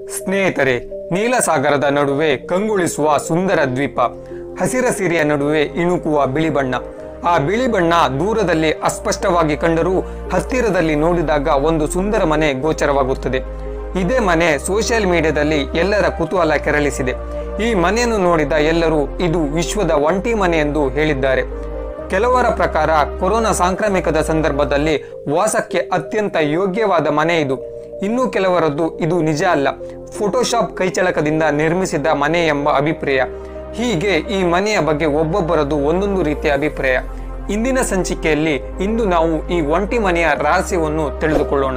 ಸ್ನೇಹಿತರೆ ನೀಲಸಾಗರದ ನಡುವೆ ಕಂಗೊಳಿಸುವ ಸುಂದರ ದ್ವೀಪ ಹಸಿರ ಸಿರಿಯ ನಡುವೆ ಇಣುಕುವ ಬಿಳಿ ಬಣ್ಣ ಆ ಬಿಳಿ ಬಣ್ಣ ದೂರದಲ್ಲಿ ಅಸ್ಪಷ್ಟವಾಗಿ ಕಂಡರೂ ಹತ್ತಿರದಲ್ಲಿ ನೋಡಿದಾಗ ಒಂದು ಸುಂದರ ಮನೆ ಗೋಚರವಾಗುತ್ತದೆ ಇದೇ ಮನೆ ಸೋಷಿಯಲ್ ಮೀಡಿಯಾದಲ್ಲಿ ಎಲ್ಲರ ಕುತೂಹಲ ಕೆರಳಿಸಿದೆ ಈ ಮನೆಯನ್ನು ನೋಡಿದ ಎಲ್ಲರೂ ಇದು ವಿಶ್ವದ ಒಂಟಿ ಮನೆ ಎಂದು ಹೇಳಿದ್ದಾರೆ ಕೆಲವರ ಪ್ರಕಾರ ಕೊರೋನಾ ಸಾಂಕ್ರಾಮಿಕದ ಸಂದರ್ಭದಲ್ಲಿ ವಾಸಕ್ಕೆ ಅತ್ಯಂತ ಯೋಗ್ಯವಾದ ಮನೆ ಇದು ಇನ್ನು ಕೆಲವರದ್ದು ಇದು ನಿಜ ಅಲ್ಲ ಫೋಟೋಶಾಪ್ ಕೈಚಳಕದಿಂದ ನಿರ್ಮಿಸಿದ ಮನೆ ಎಂಬ ಅಭಿಪ್ರಾಯ ಹೀಗೆ ಈ ಮನೆಯ ಬಗ್ಗೆ ಒಬ್ಬೊಬ್ಬರದು ಒಂದೊಂದು ರೀತಿಯ ಅಭಿಪ್ರಾಯ ಇಂದಿನ ಸಂಚಿಕೆಯಲ್ಲಿ ಇಂದು ನಾವು ಈ ಒಂಟಿ ಮನೆಯ ರಹಸ್ಯವನ್ನು ತಿಳಿದುಕೊಳ್ಳೋಣ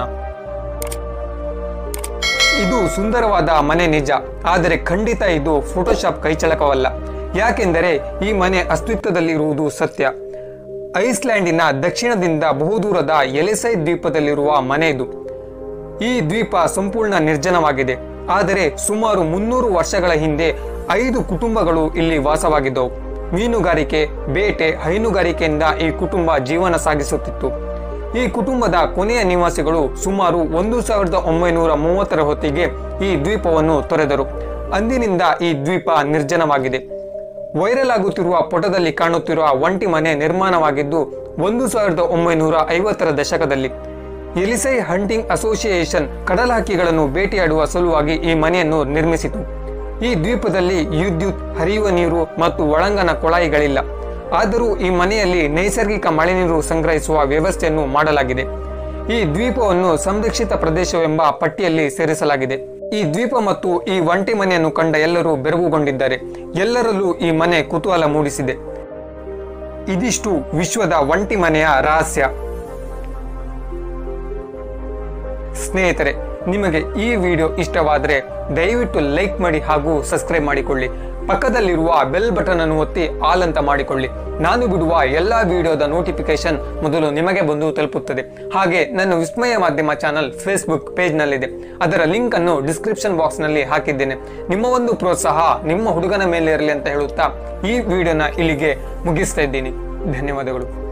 ಇದು ಸುಂದರವಾದ ಮನೆ ನಿಜ ಆದರೆ ಖಂಡಿತ ಇದು ಫೋಟೋಶಾಪ್ ಕೈಚಳಕವಲ್ಲ ಯಾಕೆಂದರೆ ಈ ಮನೆ ಅಸ್ತಿತ್ವದಲ್ಲಿರುವುದು ಸತ್ಯ ಐಸ್ಲ್ಯಾಂಡಿನ ದಕ್ಷಿಣದಿಂದ ಬಹುದೂರದ ಎಲೆಸೈ ದ್ವೀಪದಲ್ಲಿರುವ ಮನೆ ಇದು ಈ ದ್ವೀಪ ಸಂಪೂರ್ಣ ನಿರ್ಜನವಾಗಿದೆ ಆದರೆ ಸುಮಾರು ಮುನ್ನೂರು ವರ್ಷಗಳ ಹಿಂದೆ ಐದು ಕುಟುಂಬಗಳು ಇಲ್ಲಿ ವಾಸವಾಗಿದ್ದವು ಮೀನುಗಾರಿಕೆ ಬೇಟೆ ಹೈನುಗಾರಿಕೆಯಿಂದ ಈ ಕುಟುಂಬ ಜೀವನ ಸಾಗಿಸುತ್ತಿತ್ತು ಈ ಕುಟುಂಬದ ಕೊನೆಯ ನಿವಾಸಿಗಳು ಸುಮಾರು ಒಂದು ಸಾವಿರದ ಒಂಬೈನೂರ ಮೂವತ್ತರ ಹೊತ್ತಿಗೆ ಈ ದ್ವೀಪವನ್ನು ತೊರೆದರು ಅಂದಿನಿಂದ ಈ ದ್ವೀಪ ನಿರ್ಜನವಾಗಿದೆ ವೈರಲ್ ಆಗುತ್ತಿರುವ ಪುಟದಲ್ಲಿ ಕಾಣುತ್ತಿರುವ ಒಂಟಿ ಮನೆ ನಿರ್ಮಾಣವಾಗಿದ್ದು ಒಂದು ಸಾವಿರದ ಒಂಬೈನೂರ ಐವತ್ತರ ದಶಕದಲ್ಲಿ ಎಲಿಸೈ ಹಂಟಿಂಗ್ ಅಸೋಸಿಯೇಷನ್ ಕಡಲಹಕ್ಕಿಗಳನ್ನು ಬೇಟೆಯಾಡುವ ಸಲುವಾಗಿ ಈ ಮನೆಯನ್ನು ನಿರ್ಮಿಸಿತು ಈ ದ್ವೀಪದಲ್ಲಿ ವಿದ್ಯುತ್ ಹರಿಯುವ ನೀರು ಮತ್ತು ಒಳಂಗನ ಕೊಳಾಯಿಗಳಿಲ್ಲ ಆದರೂ ಈ ಮನೆಯಲ್ಲಿ ನೈಸರ್ಗಿಕ ಮಳೆ ನೀರು ಸಂಗ್ರಹಿಸುವ ವ್ಯವಸ್ಥೆಯನ್ನು ಮಾಡಲಾಗಿದೆ ಈ ದ್ವೀಪವನ್ನು ಸಂರಕ್ಷಿತ ಪ್ರದೇಶವೆಂಬ ಪಟ್ಟಿಯಲ್ಲಿ ಸೇರಿಸಲಾಗಿದೆ ಈ ದ್ವೀಪ ಮತ್ತು ಈ ಒಂಟಿ ಮನೆಯನ್ನು ಕಂಡ ಎಲ್ಲರೂ ಬೆರಗುಗೊಂಡಿದ್ದಾರೆ ಎಲ್ಲರಲ್ಲೂ ಈ ಮನೆ ಕುತೂಹಲ ಮೂಡಿಸಿದೆ ಇದಿಷ್ಟು ವಿಶ್ವದ ಒಂಟಿ ಮನೆಯ ರಹಸ್ಯ ಸ್ನೇಹಿತರೆ ನಿಮಗೆ ಈ ವಿಡಿಯೋ ಇಷ್ಟವಾದರೆ ದಯವಿಟ್ಟು ಲೈಕ್ ಮಾಡಿ ಹಾಗೂ ಸಬ್ಸ್ಕ್ರೈಬ್ ಮಾಡಿಕೊಳ್ಳಿ ಪಕ್ಕದಲ್ಲಿರುವ ಬೆಲ್ ಬಟನ್ ಅನ್ನು ಒತ್ತಿ ಆಲ್ ಅಂತ ಮಾಡಿಕೊಳ್ಳಿ ನಾನು ಬಿಡುವ ಎಲ್ಲಾ ವಿಡಿಯೋದ ನೋಟಿಫಿಕೇಶನ್ ಮೊದಲು ನಿಮಗೆ ಬಂದು ತಲುಪುತ್ತದೆ ಹಾಗೆ ನನ್ನ ವಿಸ್ಮಯ ಮಾಧ್ಯಮ ಚಾನಲ್ ಫೇಸ್ಬುಕ್ ಪೇಜ್ನಲ್ಲಿದೆ ಅದರ ಲಿಂಕ್ ಅನ್ನು ಡಿಸ್ಕ್ರಿಪ್ಷನ್ ಬಾಕ್ಸ್ ನಲ್ಲಿ ಹಾಕಿದ್ದೇನೆ ನಿಮ್ಮ ಒಂದು ಪ್ರೋತ್ಸಾಹ ನಿಮ್ಮ ಹುಡುಗನ ಮೇಲೆ ಇರಲಿ ಅಂತ ಹೇಳುತ್ತಾ ಈ ವಿಡಿಯೋನ ಇಲ್ಲಿಗೆ ಮುಗಿಸ್ತಾ ಇದ್ದೀನಿ ಧನ್ಯವಾದಗಳು